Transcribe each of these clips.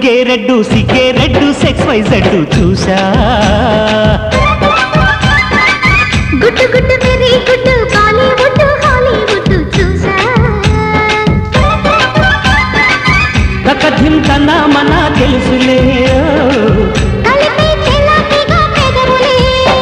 బుగ్గే red సిగ్గే red సెక్స్ వై జడ్డు చూసా గుట్టు గుట్టు వెరీ గుట్టు బాలీవుడ్ హాలీవుడ్ చూసా కథిం కన్నా మన తెలుసులే కలిపి చెలాకిగా పెదవులే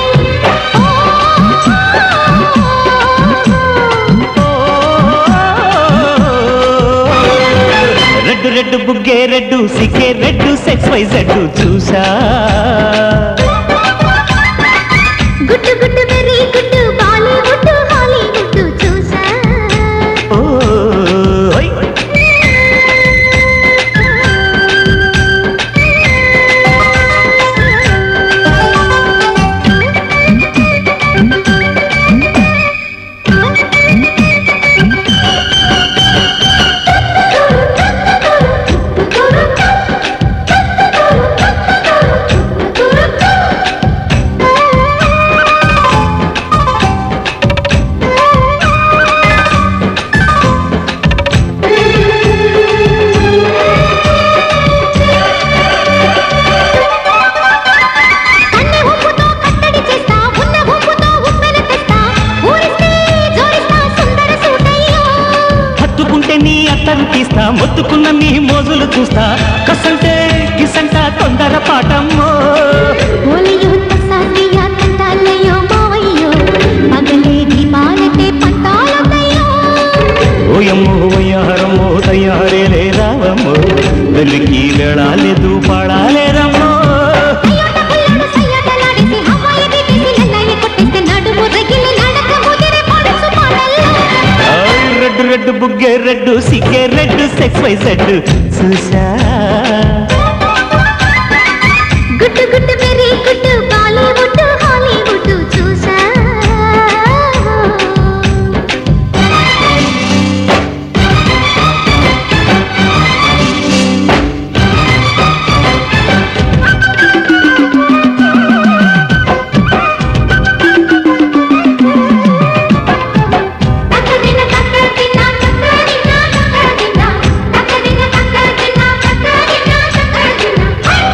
రెడ్డు రెడ్డు బుగ్గే రెడ్డు సిగ్గే రెడ్డు సెక్స్ వై జడ్డు చూసా గుట్టు గుట్టు వెరీ గుట్టు బాలీవుడ్ హాలీవుడ్ చూసా ఓ ఓయ్. కన్నె ఉప్పుతో కట్టడి చేస్తా ఉన్న ఉప్పుతో ఉప్పెన తెస్తా ఊరిస్తే జోరిస్తా సుందర సూటయ్యో హత్తుకుంటే నీ అత్తరు తీస్తా మొత్తుకున్న నీ మోజులు చూస్తా కసంటే కిసంట తొందర పాటమ్మో ఓలయ్యో తసాదియ తంటాలయ్యో మావయ్యో పగలే దీపాలటే పంటాలయ్యో ఓయమ్మో వయ్యారమ్మో తయారేలే రావమ్మో వెలికి వెళ్ళాలేదు పాడాలేరమ్మో అయ్యోట పుల్లడు సయ్యటలాడేసి హవాయి దిగేసి నన్నయ్య కొట్టేస్తే నడుము రగిలి నడక ముదిరి పడుచు పాటల్లో ఆయ్ రెడ్డు రెడ్డు బుగ్గే రెడ్డు సిగ్గే రెడ్డు సెక్స్ వై సెడ్డు చూసా గుట్టు గుట్టు వెరీ గుట్టు బాలీవుడ్ హాలీవుడ్ చూసా తక్కదిన తక్కదిన తక్కదిన తక్కదిన తక్కదిన తక్కదిన తక్కదిన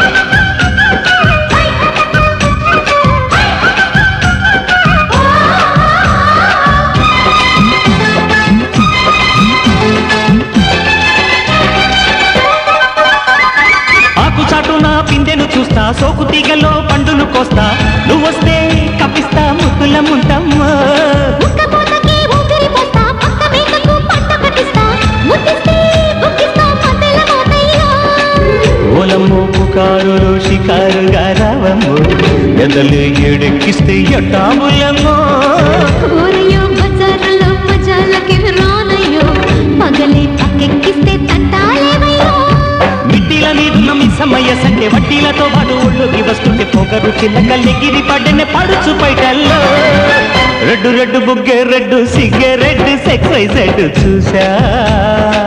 ఆకు చాటున పిందెను చూస్తా సోకు తీగలో పండును కోస్తా నువ్వొస్తే కప్పిస్తా ముద్దుల ముంటమ్మా ముక్కపోతకి ఊపిరి పోస్తా పక్క మేకకు పంట కట్టిస్తా ముద్దిస్తే బుక్కిస్తా మధ్యల మోతయ్యో ఓలమ్మో పుకారులు షికారుగా రావమ్మో ఎదలు ఎడెక్కిస్తే ఎట్టాములమ్మో ఊరయ్యో బజారులో మజాలకి రానయ్యో పగలే పక్కెక్కిస్తే తంటాలేవయ్యో మిట్టిల నీరున్న మిస్సమ్మయ్య సంఖ్య వడ్డీలతో పాటు ఒళ్ళోకి వస్తుంటే పొగరు చిల్లకల్లెగిరి పడ్డనే పడుచు పైటల్లో రెడ్డు రెడ్డు బుగ్గే రెడ్డు సిగ్గే రెడ్డు సెక్స్ చూసా